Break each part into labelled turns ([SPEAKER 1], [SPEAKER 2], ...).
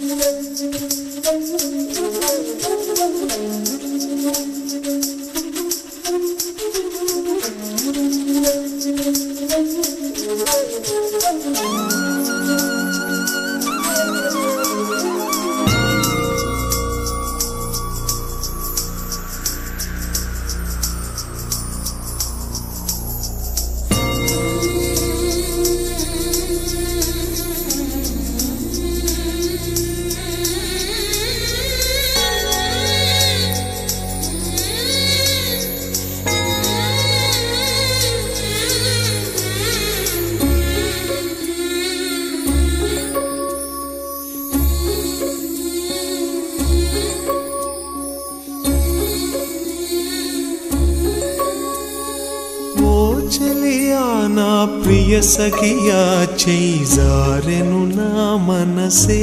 [SPEAKER 1] ఓ చెలియా నా ప్రియ సఖియా చేజారెను నా మనసే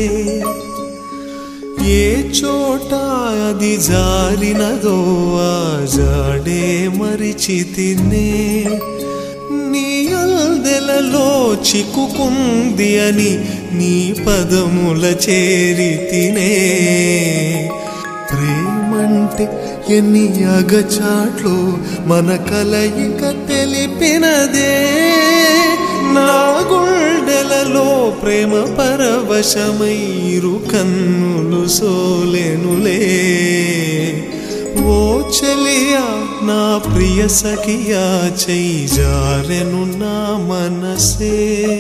[SPEAKER 1] ఏ చోట అది జారినదో ఆ జాడే మరిచితినే నీ అల్దెలలో చిక్కుకుంది అని నీ పదముల చేరితినే ప్రేమంటే ఎన్ని అగచాట్లు మన కలయిక తెలిపినదే నా గుండెలలో ప్రేమ పరవశమైరు కన్నులు సోలెనులే ఓ చెలియా నా ప్రియ సఖియా చేజారెను నా మనసే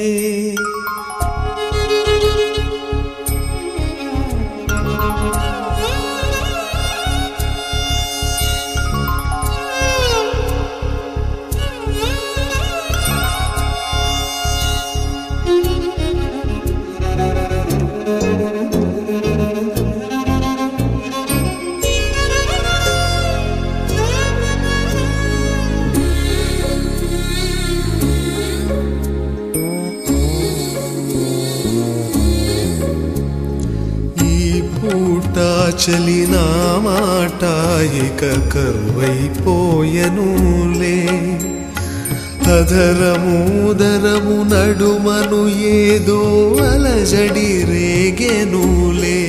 [SPEAKER 1] ఈ పూట చలిన మాట ఇక కరువైపోయనులే అధరముదరము నడుమను ఏదో అలజడి రేగెనులే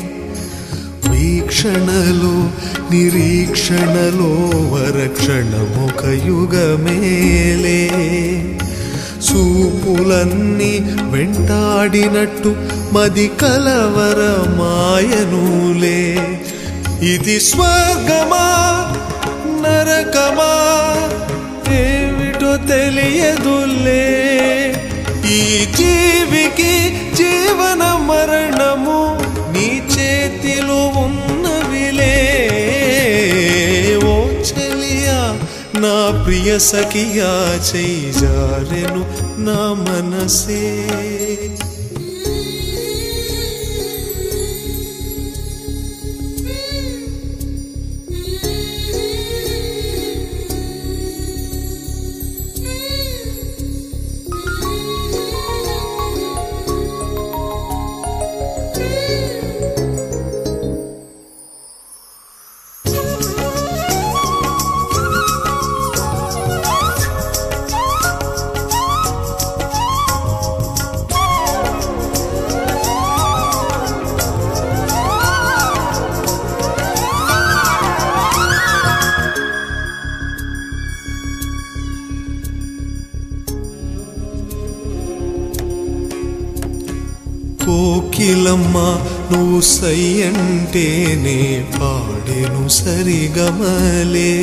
[SPEAKER 1] వీక్షణలో నిరీక్షణలో వరక్షణముఖ యుగమేలే చూపులన్నీ వెంటాడినట్టు మది కలవరమాయనులే ఇది స్వర్గమా నరకమా ఏమిటో తెలియదులే ఈ జీవికి జీవన మరణము నీ చేతిలో ఉన్నవిలే ఓ చెలియా నా ప్రియ సఖియా చేజారెను నా మనసే కోకిలమ్మ నువ్వు సై అంటేనే పాడెను సరిగమలే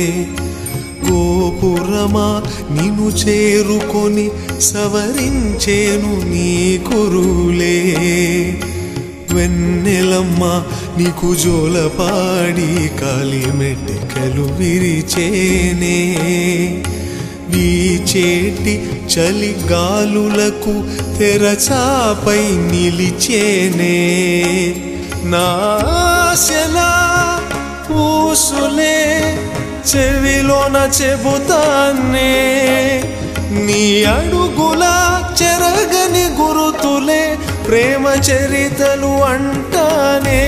[SPEAKER 1] గోపురమా నిన్ను చేరుకొని సవరించేను నీ కురులే వెన్నెలమ్మ నీకు జోలపాడి కాలి మెట్టెకలు విరిచేనే వీచేటి చలి గాలులకు తెరచాపై నిలిచేనే నాశలా ఊసులే చెవిలోన చెబుతానే నీ అడుగుల చెరగని గురుతులే ప్రేమ చరితలు అంటానే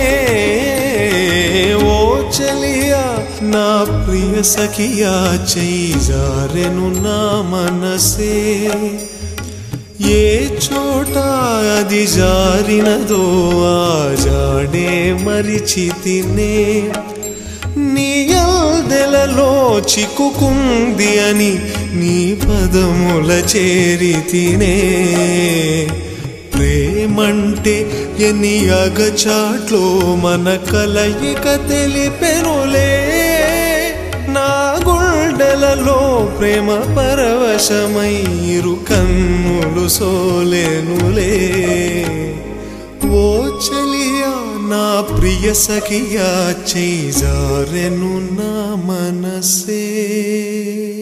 [SPEAKER 1] ఓ చలియా నా ప్రియ సఖియా చేజారెను నా మనసే ఏ చోట అది జారినదో ఆ జాడే మరిచి తినే నీ అల్దెలలో చిక్కుకుంది అని నీ పదముల చేరి తినే ప్రేమంటే ఎన్ని అగచాట్లో మన కలయిక తెలిపెనులే నా గుండెలలో ప్రేమ పరవశమై ఇరు కన్నులు సోలేనులే ఓ చలియా నా ప్రియ సఖియా చేజారెను నా మనసే